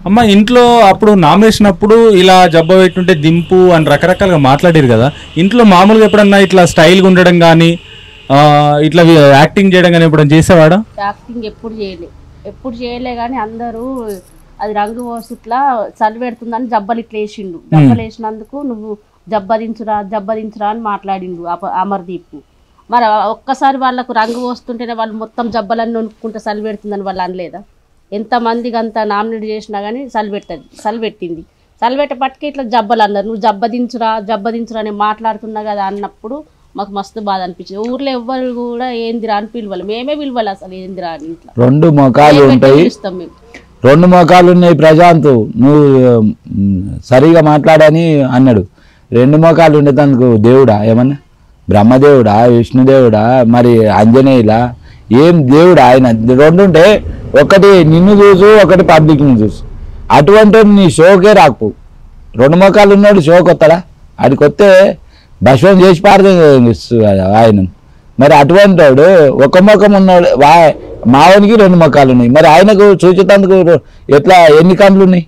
అమ్మ ఇంట్లో అప్పుడు నామినేషన్ అప్పుడు ఇలా జబ్బ పెట్టుంటే దింపు అని రకరకాలుగా మాట్లాడారు కదా ఇంట్లో మామూలుగా ఎప్పుడన్నా ఇట్లా స్టైల్గా ఉండడం కానీ ఇట్లా యాక్టింగ్ చేయడం కానీ ఎప్పుడన్నా చేసేవాడా యాక్టింగ్ ఎప్పుడు చేయలే ఎప్పుడు చేయలే కానీ అందరూ అది రంగు పోసి ఇట్లా చలి పెడుతుందని జబ్బలు ఇట్లా వేసిండు జబ్బలు వేసినందుకు నువ్వు జబ్బరించురా జబ్బరించురా అని మాట్లాడిండు అప- అమర్దీప్ మరి ఒక్కసారి వాళ్ళకు రంగు పోస్తుంటేనే వాళ్ళు మొత్తం జబ్బలన్నీ వణుక్కుంటే చలి పెడుతుందని వాళ్ళు అనలేదా ఎంతమందికి అంత నామినేట్ చేసినా కానీ చలి పెట్టదు చలి పెట్టింది చలి పెట్టపట్టుకే ఇట్లా జబ్బలు అన్నారు నువ్వు జబ్బదించురా జబ్బదించురా అని మాట్లాడుతున్నా కదా అన్నప్పుడు మాకు మస్తు బాధ అనిపించింది ఊర్లో ఎవ్వరు కూడా ఏందిరా అని పిలవాలి మేమే పిలవాలి అసలు ఏందిరా అని ఇంట్లో రెండు మొఖాలు ఉంటాయి ఇస్తాం మేము రెండు మొఖాలు ఉన్నాయి ప్రశాంత్ నువ్వు మ్, సరిగా మాట్లాడని అన్నాడు రెండు మొఖాలు ఉండేందుకు దేవుడా ఏమన్నా బ్రహ్మదేవుడా విష్ణుదేవుడా మరి అంజనేయులా ఏం దేవుడా ఆయన రెండు ఉంటే ఒకటి నిన్ను చూసు ఒకటి పబ్లిక్ని చూసు అటువంటి నీ షోకే రాకు రెండు మొఖాలు ఉన్నాడు షోకి వస్తాడా ఆడికి వస్తే భస్వం చేసి పారదు ఆయన మరి అటువంటి వాడు ఒక ముఖం ఉన్నాడు వా మావనికి రెండు ముఖాలు ఉన్నాయి మరి ఆయనకు చూచేటందుకు రొ- ఎట్లా ఎన్ని కళ్ళు ఉన్నాయి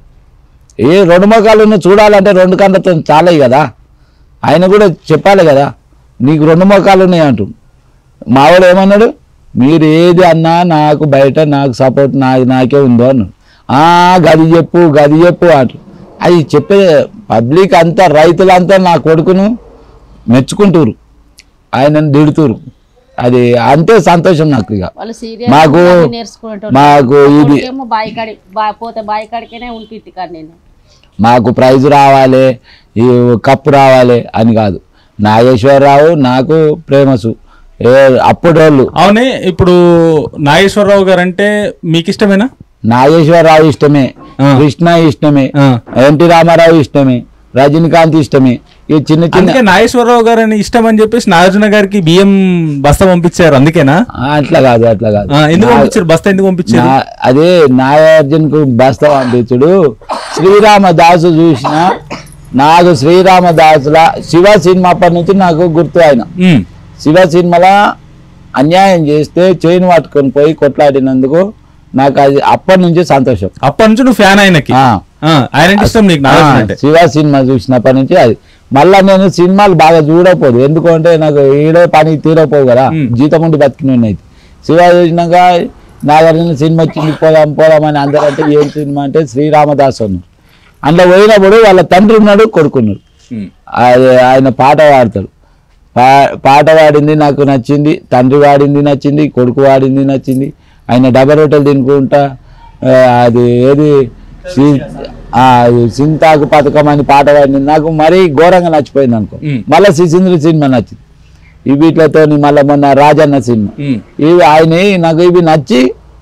ఏ రెండు ముఖాలు ఉన్నాయి చూడాలంటే రెండు కళ్ళతో చాలయి కదా ఆయన కూడా చెప్పాలి కదా నీకు రెండు ముఖాలు ఉన్నాయి అంటు మావాడు ఏమన్నాడు మీరు ఏది అన్నా నాకు బయట నాకు సపోర్ట్ నాకు నాకే ఉందో అన్నాడు "ఆ, గది చెప్పు గది చెప్పు అంటు అది చెప్పే పబ్లిక్ అంతా రైతులంతా నా కొడుకును మెచ్చుకుంటారు ఆయనను తిడుతురు అది అంతే సంతోషం నాకు ఇక వాళ్ళు సీరియల్ మాకు నేర్చుకునేటోళ్ళు మాకు ఇది ఏమో బాయి కాడి బా- పోతే బాయి కాడికేనే ఉంటే ఇంటికాడ నేను మాకు ప్రైజ్ రావాలి ఈ కప్పు రావాలి అని కాదు నాగేశ్వరరావు నాకు ప్రేమసు ఏ అప్పుడోళ్ళు అవునే ఇప్పుడు నాగేశ్వరరావు గారు అంటే మీకు ఇష్టమేనా నాగేశ్వరరావు ఇష్టమే ఆ. కృష్ణ ఇష్టమే ఆ. ఎన్టీ రామారావు ఇష్టమే రజనీకాంత్ ఇష్టమే ఈ చిన్న చిన్న అందుకే నాగేశ్వరరావు గారు అని ఇష్టం అని చెప్పేసి నాగార్జున గారికి బియ్యం బస్తా పంపించారు అందుకేనా ఆ, అట్లా కాదు అట్లా కాదు ఆ, ఎందుకు నా- పంపించారు బస్తా ఎందుకు పంపించారు నా- అదే నాగార్జునకు బస్త పంపించుడు శ్రీరామదాసు చూసిన నాకు శ్రీరామదాసుల శివ సినిమా అప్పటి నుంచి నాకు గుర్తు ఆయన ఉమ్, శివ సినిమాలో అన్యాయం చేస్తే చైన్ పట్టుకొని పోయి కొట్లాడినందుకు నాకు అది అప్పటి నుంచి సంతోషం అప్పటి నుంచి నువ్వు ఫ్యాన్ ఆయనకి ఆ. ఆ, ఆయన అంటే ఇష్టం నీకు ఆ, నాగార్జున అంటే శివ సినిమా చూసినప్పటి నుంచి అది మళ్ళా నేను సినిమాలు బాగా చూడకపోదు ఎందుకంటే నాకు ఈడే పని తీరపోవు కదా మ్. జీతం ఉండి బతికిన అయితే శివ చూసినాక నాగార్జున సినిమా వచ్చింది పోదాం పోదాం అని అందరంటే ఏం సినిమా అంటే శ్రీరామదాస్ అన్నారు అందులో పోయినప్పుడు వాళ్ళ తండ్రి ఉన్నాడు కొడుకున్నాడు ఉమ్, అది ఆయన పాట పాడతాడు పా పాట పాడింది నాకు నచ్చింది తండ్రి వాడింది నచ్చింది కొడుకు వాడింది నచ్చింది ఆయన డబల్ రొట్టెలు తినుకుంటా ఆ, అది ఏది సి- ఆ, అది సింతాకు పథకం అని పాట పాడింది నాకు మరీ ఘోరంగా నచ్చిపోయింది అనుకో ఉమ్. మళ్ళీ సిసింద్రి సినిమా నచ్చింది ఈ వీటితో మళ్ళీ మొన్న రాజన్న సినిమా ఉమ్, ఇవి ఆయన నాకు ఇవి నచ్చి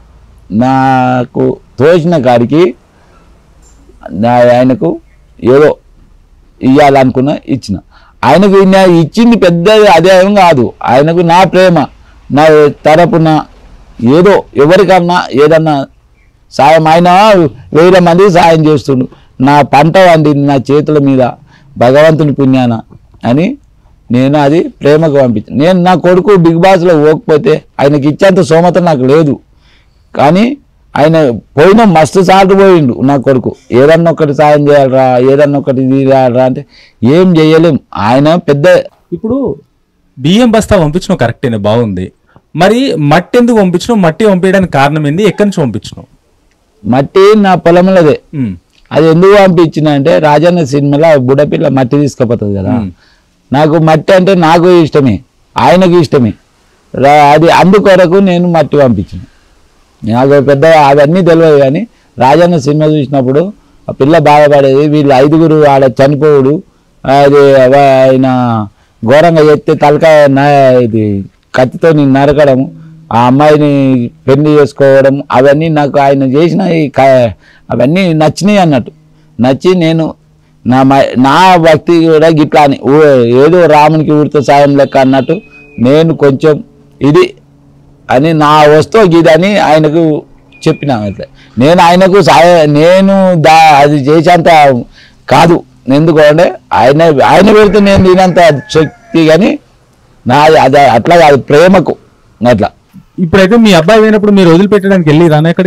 నాకు తోచిన కాడికి నా ఆయనకు ఏదో ఇవ్వాలనుకున్న ఇచ్చిన ఆయనకు నా ఇచ్చింది పెద్దది అదే ఏం కాదు ఆయనకు నా ప్రేమ నా తరపున ఏదో ఎవరికన్నా ఏదన్నా సాయం ఆయన వేరే మందికి సాయం చేస్తుండు నా పంట వండింది నా చేతుల మీద భగవంతుని పుణ్యాన అని నేను అది ప్రేమకు పంపించాను నేను నా కొడుకు బిగ్ బాస్లో పోకపోతే ఆయనకి ఇచ్చేంత సోమత నాకు లేదు కానీ ఆయన పోయిన మస్తు సార్లు పోయిండు నా కొడుకు ఏదన్నా ఒకటి సాయం చేయాలరా ఏదన్నా ఒకటి ఇది చేయాలరా అంటే ఏం చేయలేం ఆయన పెద్ద ఇప్పుడు బియ్యం బస్తా పంపించడం కరెక్టేనే బాగుంది మరి మట్టి ఎందుకు పంపించడం మట్టి పంపించడానికి కారణం ఏంది ఎక్కడి నుంచి పంపించడం మట్టి నా పొలంలోదే ఉమ్, అది ఎందుకు పంపించిన అంటే రాజన్న సినిమాలో బుడపిల్ల మట్టి తీసుకుపోతుంది కదా ఉమ్. నాకు మట్టి అంటే నాకు ఇష్టమే ఆయనకు ఇష్టమే రా- అది అందుకొరకు నేను మట్టి పంపించిన నాకు పెద్ద అవన్నీ తెలియదు కానీ రాజన్న సినిమా చూసినప్పుడు ఆ పిల్ల బాధపడేది వీళ్ళు ఐదుగురు ఆడ చనిపోవుడు అది అవ- ఆయన ఘోరంగా ఎత్తే తలకాయ నా- ఇది కత్తితో నరకడం ఆ అమ్మాయిని పెళ్లి చేసుకోవడం అవన్నీ నాకు ఆయన చేసిన ఈ క- అవన్నీ నచ్చినాయి అన్నట్టు నచ్చి నేను నా మ- నా భక్తి కూడా గిట్లా అని ఊ- ఏదో రామునికి ఊరితో సాయం లెక్క అన్నట్టు నేను కొంచెం ఇది అని నా వస్తువు ఇదని ఆయనకు చెప్పిన అట్లా నేను ఆయనకు సాయ నేను దా అది చేసేంత కాదు ఎందుకు అంటే ఆయన ఆయన పెడితే నేను దీనంత శక్తి కానీ నా అది అట్లా కాదు ప్రేమకు అట్లా ఇప్పుడైతే మీ అబ్బాయి పోయినప్పుడు మీరు వదిలిపెట్టడానికి వెళ్ళి రానా ఎక్కడికి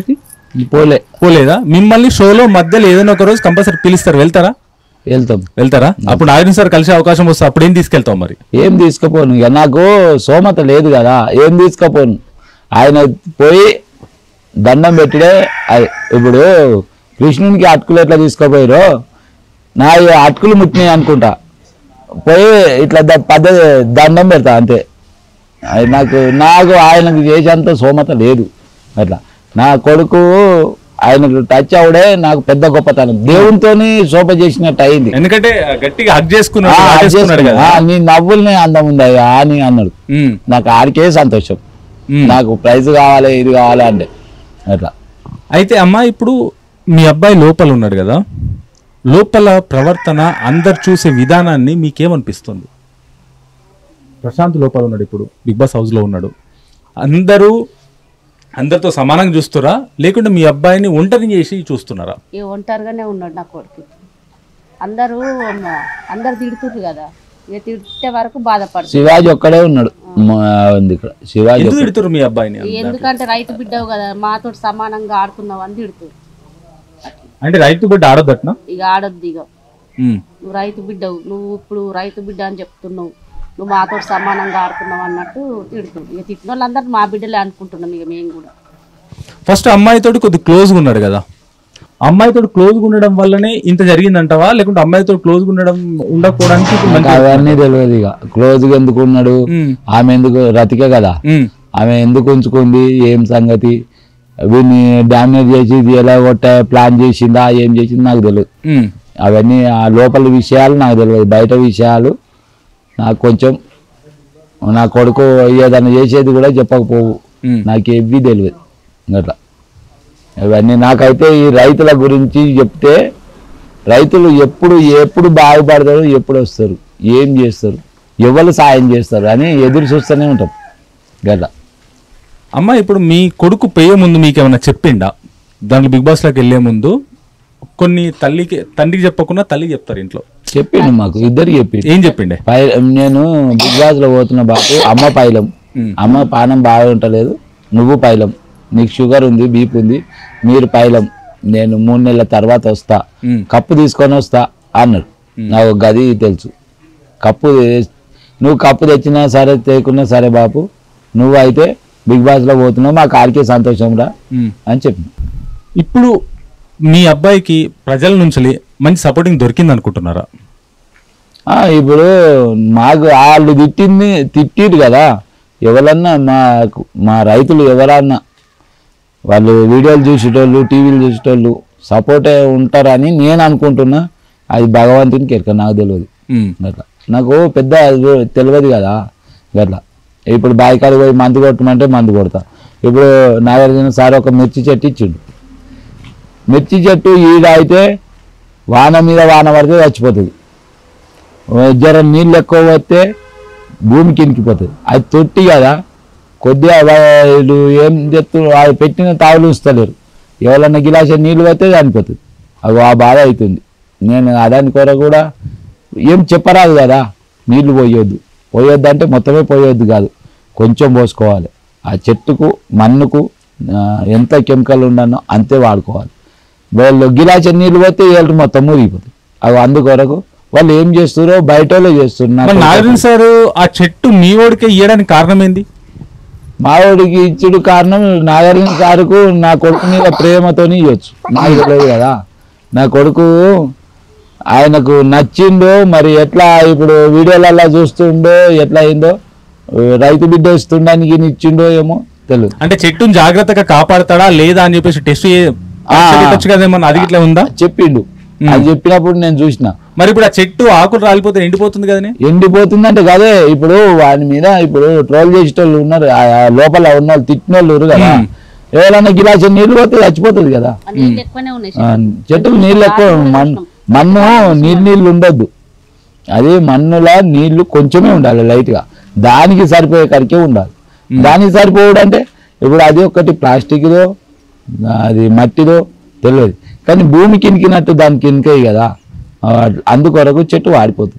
పోలే పోలేదా మిమ్మల్ని షోలో మధ్యలో ఏదైనా ఒక రోజు కంపల్సరీ పిలుస్తారు వెళ్తారా వెళ్తాం వెళ్తారా అప్పుడు నాగార్జున సార్ కలిసే అవకాశం వస్తే అప్పుడు ఏం తీసుకెళ్తాం మరి ఏం తీసుకుపోను ఇక నాకు సోమత లేదు కదా ఏం తీసుకుపోను ఆయన పోయి దండం పెట్టిడే అది ఇప్పుడు కృష్ణునికి అటుకులు ఎట్లా తీసుకుపోయారో నా ఈ అటుకులు ముట్టినాయి అనుకుంటా పోయి ఇట్లా ద- పద్ధతి దండం పెడతా అంతే అది నాకు నాకు ఆయనకు చేసేంత సోమత లేదు అట్లా నా కొడుకు ఆయనకు టచ్ అవుడే నాకు పెద్ద గొప్పతనం దేవునితోని శోభ చేసినట్టు అయింది ఎందుకంటే గట్టిగా హక్ ఆ, చేసుకున్నాడు అది ఆడేసుకున్నాడు కదా ఆ, నీ నవ్వుల్ని అందం ఉంది అయ్యా అని అన్నాడు ఉమ్, నాకు ఆడికే సంతోషం ఉమ్. నాకు ప్రైజ్ కావాలి ఇది కావాలి అంటే అట్లా అయితే అమ్మ ఇప్పుడు మీ అబ్బాయి లోపల ఉన్నాడు కదా లోపల ప్రవర్తన అందరు చూసే విధానాన్ని మీకేమనిపిస్తుంది ప్రశాంత్ లోపల ఉన్నాడు ఇప్పుడు బిగ్ బాస్ హౌస్ లో ఉన్నాడు అందరూ అందరితో సమానంగా చూస్తురా లేకుంటే మీ అబ్బాయిని ఒంటరి చేసి చూస్తున్నారా ఈ ఒంటరిగానే ఉన్నాడు నా కొడుకు అందరూ మ- అందరు తిడుతుర్రు కదా ఇక తిట్టే వరకు బాధపడుతుంది శివాజీ ఒక్కడే ఉన్నాడు మా- ఉంది ఇక్కడ శివాజీ ఎందుకు ఒక్కడే. తిడుతురు మీ అబ్బాయిని ఎందుకంటే రైతు బిడ్డవు కదా మాతో సమానంగా ఆడుతున్నావు అని తిడుతురు అంటే రైతు బిడ్డ ఆడొద్దట్నా ఇక ఆడొద్దు ఇక నువ్వు రైతు బిడ్డవు నువ్వు ఇప్పుడు రైతు బిడ్డ అని చెప్తున్నావు నువ్వు మాతో సమానంగా ఆడుతున్నావు అన్నట్టు తిడుతుంది ఇక తిట్టిన వాళ్ళందరూ మా బిడ్డలే అనుకుంటున్నాం ఇక మేము కూడా ఫస్ట్ అమ్మాయితోటి కొద్ది క్లోజ్గా ఉన్నాడు కదా అమ్మాయితో క్లోజ్గా ఉండడం వల్లనే ఇంత జరిగిందంటావా లేకుంటే అమ్మాయితో క్లోజ్గా ఉండడం ఉండకపోవడానికి ఇప్పుడు నాకు మంచి- అవన్నీ తెలియదు ఇక క్లోజ్గా ఎందుకు ఉన్నాడు ఉమ్, ఆమె ఎందుకు రతికే కదా ఉమ్, ఆమె ఎందుకు ఉంచుకుంది ఏం సంగతి వీడిని డామినేట్ చేసి ఇది ఎలా కొట్ట ప్లాన్ చేసిందా ఏం చేసింది నాకు తెలియదు ఉమ్, అవన్నీ ఆ లోపల విషయాలు నాకు తెలియదు బయట విషయాలు నాకు కొంచెం నా కొడుకు ఏదైనా చేసేది కూడా చెప్పకపోవు ఉమ్. నాకు ఎవ్వి తెలియదు అట్లా ఇవన్నీ నాకైతే ఈ రైతుల గురించి చెప్తే రైతులు ఎప్పుడు ఎప్పుడు బాగుపడతారు ఎప్పుడు వస్తారు ఏం చేస్తారు ఎవరు సాయం చేస్తారు అని ఎదురు చూస్తూనే ఉంటాం గట్లా అమ్మ ఇప్పుడు మీ కొడుకు పోయే ముందు మీకు ఏమైనా చెప్పిండా దాంట్లో బిగ్ బాస్ లోకి వెళ్ళే ముందు కొన్ని తల్లికి తండ్రికి చెప్పకుండా తల్లికి చెప్తారు ఇంట్లో చెప్పిండు మాకు ఇద్దరు చెప్పిండు ఏం చెప్పిండే పై నేను బిగ్ బాస్ లో పోతున్న బాబు అమ్మ పైలం ఉమ్. అమ్మ పానం బాగా ఉంటలేదు నువ్వు పైలం నీకు షుగర్ ఉంది బీపీ ఉంది మీరు పైలం నేను మూడు నెలల తర్వాత వస్తా ఉమ్, కప్పు తీసుకొని వస్తా అన్నాడు నాకు గది తెలుసు కప్పు తె- నువ్వు కప్పు తెచ్చినా సరే తేకున్నా సరే బాపు నువ్వు అయితే బిగ్ బాస్ లో పోతున్నావు మా కాడికే సంతోషం రా ఉమ్. అని చెప్పి ఇప్పుడు మీ అబ్బాయికి ప్రజల నుంచి మంచి సపోర్టింగ్ దొరికింది అనుకుంటున్నారా ఆ, ఇప్పుడు మాకు వాళ్ళు తిట్టింది తిట్టిరు కదా ఎవరన్నా మా మా రైతులు ఎవరన్నా వాళ్ళు వీడియోలు చూసేటోళ్ళు టీవీలు చూసేటోళ్ళు సపోర్ట్ ఉంటారని నేను అనుకుంటున్నా అది భగవంతునికి ఎరక నాకు తెలియదు ఉమ్, గట్లా నాకు పెద్ద అది తెలియదు కదా గట్లా ఇప్పుడు బాయికాడి పోయి మందు కొట్టమంటే మందు కొడతా ఇప్పుడు నాగార్జున సార్ ఒక మిర్చి చెట్టు ఇచ్చిండు మిర్చి చెట్టు ఈడ అయితే వాన మీద వాన పడితే చచ్చిపోతుంది జర నీళ్ళు ఎక్కువ వస్తే భూమి కిందికిపోతుంది అది తొట్టి కదా కొద్దిగా వాళ్ళు ఏం చెప్తు వాళ్ళు పెట్టిన తావులు ఉంచలేరు ఎవరన్నా గిలాస నీళ్ళు పడితే చనిపోతుంది అవి ఆ బాధ అవుతుంది నేను అదాని కొర కూడా ఏం చెప్పరాదు కదా నీళ్లు పోయొద్దు పోయొద్దు అంటే మొత్తమే పోయొద్దు కాదు కొంచెం పోసుకోవాలి ఆ చెట్టుకు మన్నుకు ఆ, ఎంత కెమికల్ ఉండనో అంతే వాడుకోవాలి వాళ్ళు గిలాస నీళ్ళు పోతే వీళ్ళు మొత్తం మురిగిపోతుంది అవి అందుకొరకు వాళ్ళు ఏం చేస్తారో బయట వాళ్ళే చేస్తున్నారు మరి నాగార్జున సార్ ఆ చెట్టు మీ ఓడికే ఇయ్యడానికి కారణం ఏంది మావాడికి ఇచ్చుడు కారణం నాగార్జున సారుకు నా కొడుకు మీద ప్రేమతోని ఇవ్వచ్చు నాకు తెలియదు కదా నా కొడుకు ఆయనకు నచ్చిందో మరి ఎట్లా ఇప్పుడు వీడియోలలో చూస్తుండో ఎట్లా అయిందో రైతు బిడ్డ ఇస్తుండానికి ఇచ్చిండో ఏమో తెలియదు అంటే చెట్టుని జాగ్రత్తగా కాపాడతాడా లేదా అని చెప్పేసి టెస్ట్ ఆ. పెట్టచ్చు కదేమన్నా అది ఇట్లా ఉందా చెప్పిండు అది చెప్పినప్పుడు నేను చూసిన మరి ఇప్పుడు ఆ చెట్టు ఆకులు రాలిపోతే ఎండిపోతుంది కదనే ఎండిపోతుందంటే కదే ఇప్పుడు వాని మీద ఇప్పుడు ట్రోల్ చేసేటోళ్ళు ఉన్నారు ఆ ఆ లోపల ఉన్న వాళ్ళు తిట్టిన వాళ్ళు ఉన్నారు కదా మ్మ్. ఎవరైనా గిలాస నీళ్ళు పోతే చచ్చిపోతుంది కదా ఆ నీళ్ళు ఎక్కువనే ఉన్నాయి ఆ, చెట్టుకు నీళ్ళు ఎక్కువ మన్- మన్ను నీళ్ళు నీళ్ళు ఉండొద్దు అది మన్నులా నీళ్లు కొంచెమే ఉండాలి లైట్ గా దానికి సరిపోయే కరికే ఉండాలి దానికి సరిపోవడం అంటే ఇప్పుడు అది ఒకటి ప్లాస్టిక్దో అది మట్టిదో తెలియదు కానీ భూమి కినికినట్టు దాని కినికాయి కదా ఆ, అందుకొరకు చెట్టు వాడిపోతుంది